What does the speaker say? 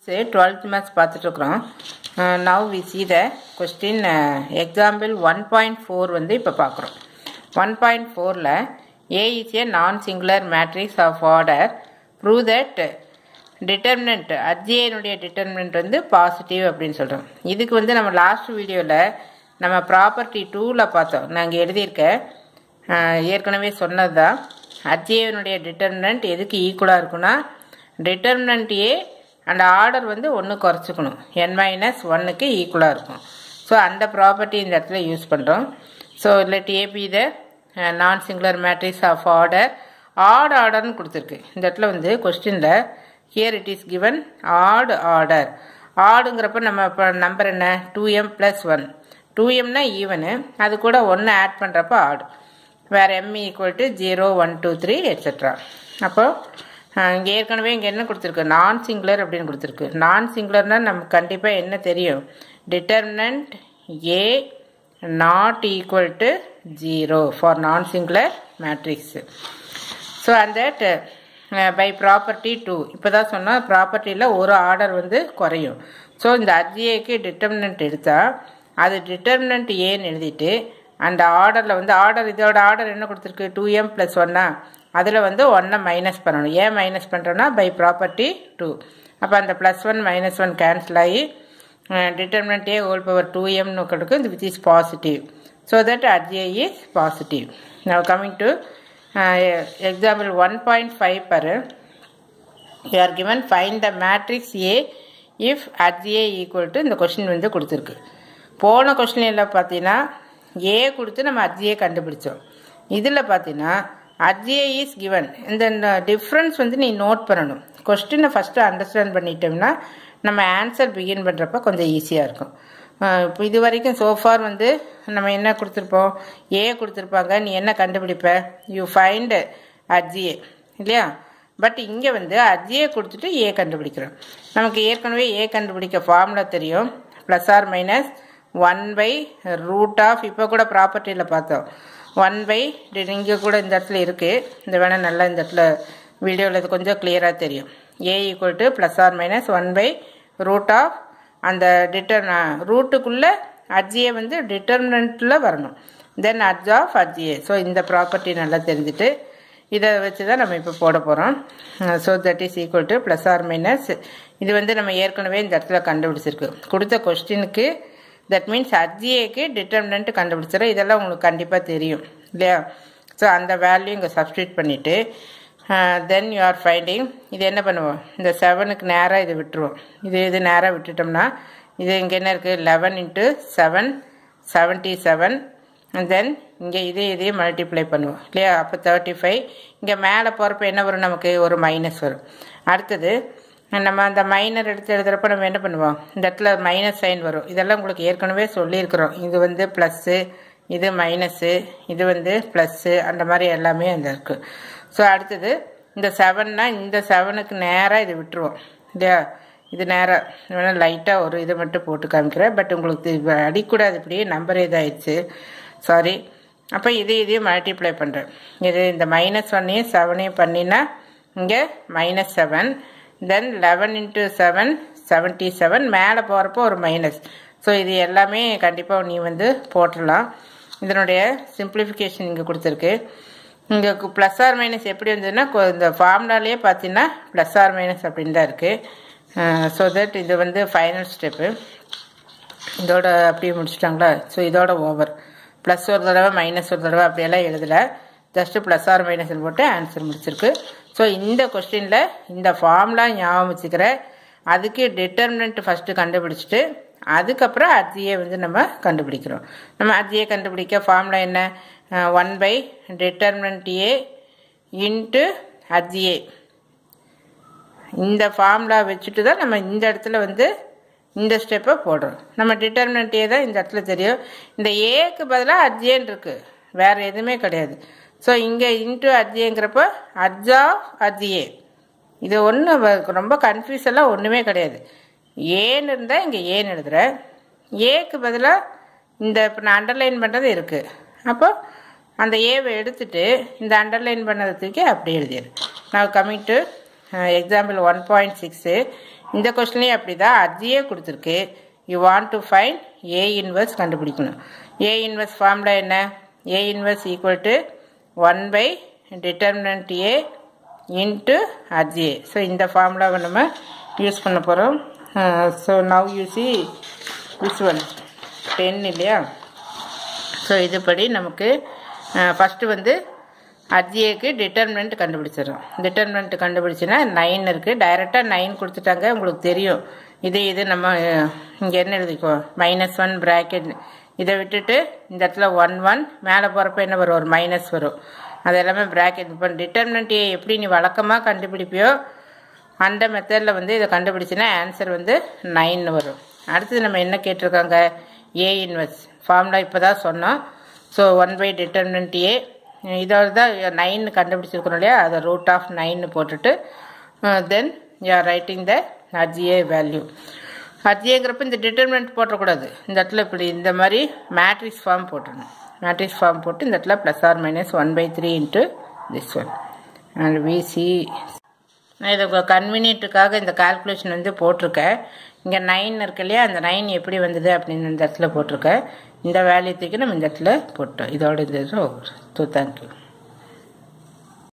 twelfth maths பார்த்துட்ருக்குறோம் now we see the question example one point four வந்து இப்போ பார்க்குறோம் ஒன் பாயிண்ட் ஃபோரில் ஏ is A non singular matrix of order prove that determinant அஜ்ஜேனுடைய determinant வந்து positive அப்படின்னு சொல்கிறோம் இதுக்கு வந்து நம்ம லாஸ்ட் வீடியோவில் நம்ம ப்ராப்பர்ட்டி டூவில் பார்த்தோம் நான் இங்கே எழுதியிருக்கேன் ஆஹ் ஏற்கனவே சொன்னது தான் அஜ்ஜேனுடைய டிட்டர்மினன்ட் எதுக்கு ஈக்குவலாக இருக்குன்னா டிட்டர்மினன்ட் ஏ அந்த ஆர்டர் வந்து ஒன்று குறைச்சிக்கணும் என் மைனஸ் ஒன்னுக்கு ஈக்குவலாக இருக்கும் ஸோ அந்த ப்ராப்பர்ட்டி இந்த இடத்துல யூஸ் பண்ணுறோம் so let A B the non singular matrix of order odd ஆர்டர்னு கொடுத்துருக்கு இந்த இடத்துல வந்து கொஸ்டினில் here it is given odd order ஆடுங்கிறப்ப நம்ம இப்போ நம்பர் என்ன two M plus one two எம்னா ஈவனு அது கூட ஒன்று ஆட் பண்ணுறப்ப ஆடு வேறு M equal to zero one two three etcetera அப்போது இங்கே ஏற்கனவே இங்கே என்ன கொடுத்துருக்கு நான் சிங்குலர் அப்படின்னு கொடுத்துருக்கு நான் சிங்குலர்னால் நமக்கு கண்டிப்பாக என்ன தெரியும் determinant A not equal to zero for non singular matrix so அந்த பை ப்ராப்பர்ட்டி டூ இப்போ தான் சொன்னால் ப்ராப்பர்ட்டியில் ஒரு ஆர்டர் வந்து குறையும் ஸோ இந்த அஜிஏக்கு டிட்டர்மினன்ட் எடுத்தால் அது டிட்டர்மினன்ட் ஏன்னு எழுதிட்டு அந்த ஆர்டரில் வந்து ஆர்டர் இதோட ஆர்டர் என்ன கொடுத்துருக்கு டூ எம் ப்ளஸ் ஒன்னா அதில் வந்து ஒன்றை மைனஸ் பண்ணணும் ஏன் மைனஸ் பண்ணுறோன்னா பை ப்ராப்பர்ட்டி டூ அப்போ அந்த plus one minus one cancel ஆகி determinant A whole power two எம்னு கொடுக்கும் which is positive so that adj A is positive now coming to uh, example 1.5 பாரு you are given find the matrix A if adja equal to இந்த question வந்து கொடுத்துருக்கு போன கொஸ்டினில் பார்த்தீங்கன்னா ஏ கொடுத்து நம்ம அஜ்ஜியை கண்டுபிடிச்சோம் இதில் பார்த்தீங்கன்னா அஜ்ஜிஏ இஸ் கிவன் இந்த டிஃப்ரென்ஸ் வந்து நீ நோட் பண்ணணும் கொஸ்டினை ஃபஸ்ட்டு அண்டர்ஸ்டாண்ட் பண்ணிட்டோம்னா நம்ம ஆன்சர் பிகின் பண்ணுறப்ப கொஞ்சம் ஈஸியாக இருக்கும் இப்போ இது வரைக்கும் சோஃபார் வந்து நம்ம என்ன கொடுத்துருப்போம் ஏ கொடுத்துருப்பாங்க நீ என்ன கண்டுபிடிப்ப யூ ஃபைண்ட் அஜ்ஜிஏ இல்லையா பட் இங்கே வந்து அஜ்ஜிஏ கொடுத்துட்டு ஏ கண்டுபிடிக்கிறோம் நமக்கு ஏற்கனவே ஏ கண்டுபிடிக்க ஃபார்முலா தெரியும் plus or minus one by root of இப்போ கூட ப்ராப்பர்ட்டியில் பார்த்தோம் ஒன் பை இங்கே கூட இந்த இடத்துல இருக்குது இந்த வேணால் நல்லா இந்த இடத்துல வீடியோவில் இது கொஞ்சம் கிளியராக தெரியும் A equal to plus or minus one by root of அந்த டிட்டர் ரூட்டுக்குள்ளே அஜ்ஜியை வந்து டிட்டர்மினண்ட்டில் வரணும் then adj of adj A so இந்த ப்ராப்பர்ட்டி நல்லா தெரிஞ்சுட்டு இதை வச்சு தான் நம்ம இப்போ போட போகிறோம் so that is equal to plus or minus இது வந்து நம்ம ஏற்கனவே இந்த இடத்துல கண்டுபிடிச்சிருக்கு கொடுத்த கொஸ்டினுக்கு தட் மீன்ஸ் அஜ்ஜிஏக்கு டிட்டர்மினன்ட் கண்டுபிடிச்சிடும் இதெல்லாம் உங்களுக்கு கண்டிப்பாக தெரியும் இல்லையா ஸோ அந்த வேல்யூ இங்கே சப்ஸ்டியூட் பண்ணிவிட்டு தென் யூ ஆர் ஃபைண்டிங் இது என்ன பண்ணுவோம் இந்த செவனுக்கு நேராக இது விட்டுருவோம் இது இது நேராக விட்டுட்டோம்னா இது இங்கே என்ன இருக்குது eleven into seven seventy seven then இங்கே இதே இதே மல்டிப்ளை பண்ணுவோம் இல்லையா அப்போ தேர்ட்டி ஃபைவ் இங்கே மேலே போகிறப்ப என்ன வரும் நமக்கு ஒரு மைனஸ் வரும் அடுத்தது நம்ம அந்த மைனர் எடுத்து எழுதுகிறப்ப நம்ம என்ன பண்ணுவோம் இந்த இடத்துல மைனஸ் சைன் வரும் இதெல்லாம் உங்களுக்கு ஏற்கனவே சொல்லியிருக்கிறோம் இது வந்து ப்ளஸ்ஸு இது மைனஸ்ஸு இது வந்து ப்ளஸ்ஸு அந்த மாதிரி எல்லாமே அந்த இருக்குது ஸோ அடுத்தது இந்த செவன்னா இந்த செவனுக்கு நேராக இது விட்டுருவோம் இல்லையா இது நேராக வேணால் லைட்டாக ஒரு இதை மட்டும் போட்டு காமிக்கிறேன் பட் உங்களுக்கு இது அடிக்கூடாது இப்படியே நம்பர் இதாகிடுச்சு சாரி அப்போ இது இதையும் மல்டிப்ளை பண்ணுறேன் இது இந்த மைனஸ் ஒன்னையும் செவனையும் பண்ணினா இங்கே minus seven then eleven into seven seventy seven மேலே போகிறப்போ ஒரு மைனஸ் ஸோ இது எல்லாமே கண்டிப்பாக நீ வந்து போட்டுடலாம் இதனுடைய சிம்பிளிஃபிகேஷன் இங்கே கொடுத்துருக்கு இங்கே ப்ளஸ் ஆர் மைனஸ் எப்படி வந்ததுன்னா இந்த ஃபார்முலாலேயே பார்த்தீங்கன்னா ப்ளஸ் ஆர் மைனஸ் அப்படின்னு தான் இருக்குது ஸோ தட் இது வந்து ஃபைனல் ஸ்டெப்பு இதோட அப்படியே முடிச்சிட்டாங்களா ஸோ இதோட ஓவர் ப்ளஸ் ஒரு தடவை மைனஸ் ஒரு தடவை அப்படியெல்லாம் எழுதலை ஜஸ்ட்டு ப்ளஸ் ஆர் மைனஸ் போட்டு ஆன்சர் முடிச்சிருக்கு ஸோ இந்த கொஸ்டினில் இந்த ஃபார்ம்லாம் ஞாபகம் வச்சுக்கிற அதுக்கு டிட்டர்மினன்ட் ஃபஸ்ட்டு கண்டுபிடிச்சிட்டு அதுக்கப்புறம் அஜியை வந்து நம்ம கண்டுபிடிக்கிறோம் நம்ம அஜியை கண்டுபிடிக்க ஃபார்முலா என்ன one by determinant A into adj A இந்த ஃபார்முலா வச்சுட்டு தான் நம்ம இந்த இடத்துல வந்து இந்த ஸ்டெப்பை போடுறோம் நம்ம டிட்டர்மினன்ட் ஏ தான் இந்த இடத்துல தெரியும் இந்த ஏக்கு பதிலாக அஜ்ஜேன்னு இருக்குது வேறு எதுவுமே கிடையாது ஸோ இங்கே இன்ட்டு அஜ்ஜேங்கிறப்ப அஜ்ஜா அஜ்ஜிஏ இது ஒன்றும் ரொம்ப கன்ஃபியூஸ் எல்லாம் ஒன்றுமே கிடையாது ஏன்னு இருந்தால் இங்கே ஏன்னு எழுதுகிறேன் ஏக்கு பதிலாக இந்த இப்போ நான் அண்டர்லைன் பண்ணுறது இருக்குது அப்போ அந்த ஏவை எடுத்துட்டு இந்த அண்டர்லைன் பண்ணதை தூக்கி அப்படி எழுதிடு நான் coming to example one point six இந்த கொஸ்டின்லேயும் அப்படி தான் அஜியே கொடுத்துருக்கு you want to find A inverse கண்டுபிடிக்கணும் ஏ இன்வர்ஸ் ஃபார்முலா என்ன A inverse equal to one by determinant A into adj A so இந்த ஃபார்முலாவை நம்ம யூஸ் பண்ண போகிறோம் so now you see this one ten இல்லையா ஸோ இதுபடி நமக்கு ஃபஸ்ட்டு வந்து அஜிஏக்கு டிட்டர்மினன்ட் கண்டுபிடிச்சிடும் டிட்டர்மினன்ட் கண்டுபிடிச்சின்னா நைன் இருக்குது டைரெக்டாக நைன் கொடுத்துட்டாங்க உங்களுக்கு தெரியும் இது இது நம்ம இங்கே என்ன எழுதிக்கோ மைனஸ் ஒன் ப்ராக்கெட் இதை விட்டுட்டு இந்த இடத்துல ஒன் ஒன் மேலே போகிறப்ப என்ன வரும் ஒரு மைனஸ் வரும் அது எல்லாமே ப்ராக்கெட் இப்போ டிட்டர்மினன்ட் ஏ எப்படி நீ வழக்கமாக கண்டுபிடிப்பியோ அந்த மெத்தடில் வந்து இதை கண்டுபிடிச்சின்னா ஆன்சர் வந்து நைன் வரும் அடுத்தது நம்ம என்ன கேட்டிருக்காங்க ஏ இன்வெர்ஸ் ஃபார்முலா இப்போ தான் சொன்னோம் so one by determinant A இதோட தான் நைன் கண்டுபிடிச்சிருக்கணும் இல்லையா அதை ரூட் ஆஃப் நைன் போட்டுட்டு then you are writing the adj A value அஜிஏங்கிறப்ப இந்த டிட்டர்மினன்ட் போட்டக்கூடாது இந்த இடத்துல இப்படி இந்த மாதிரி மேட்ரிக்ஸ் ஃபார்ம் போட்டுடணும் மேட்ரிக்ஸ் ஃபார்ம் போட்டு இந்த இடத்துல plus or minus one by three into this one and விசி நான் இதை கன்வீனியன்ட்டுக்காக இந்த கால்குலேஷன் வந்து போட்டிருக்கேன் இங்கே நைன் இருக்கு இல்லையா அந்த நைன் எப்படி வந்தது அப்படின்னு இந்த இடத்துல போட்டிருக்கேன் இந்த வேல்யூ தூக்கி நம்ம இந்த இடத்துல போட்டோம் இதோட இந்த ஸோ தேங்க்யூ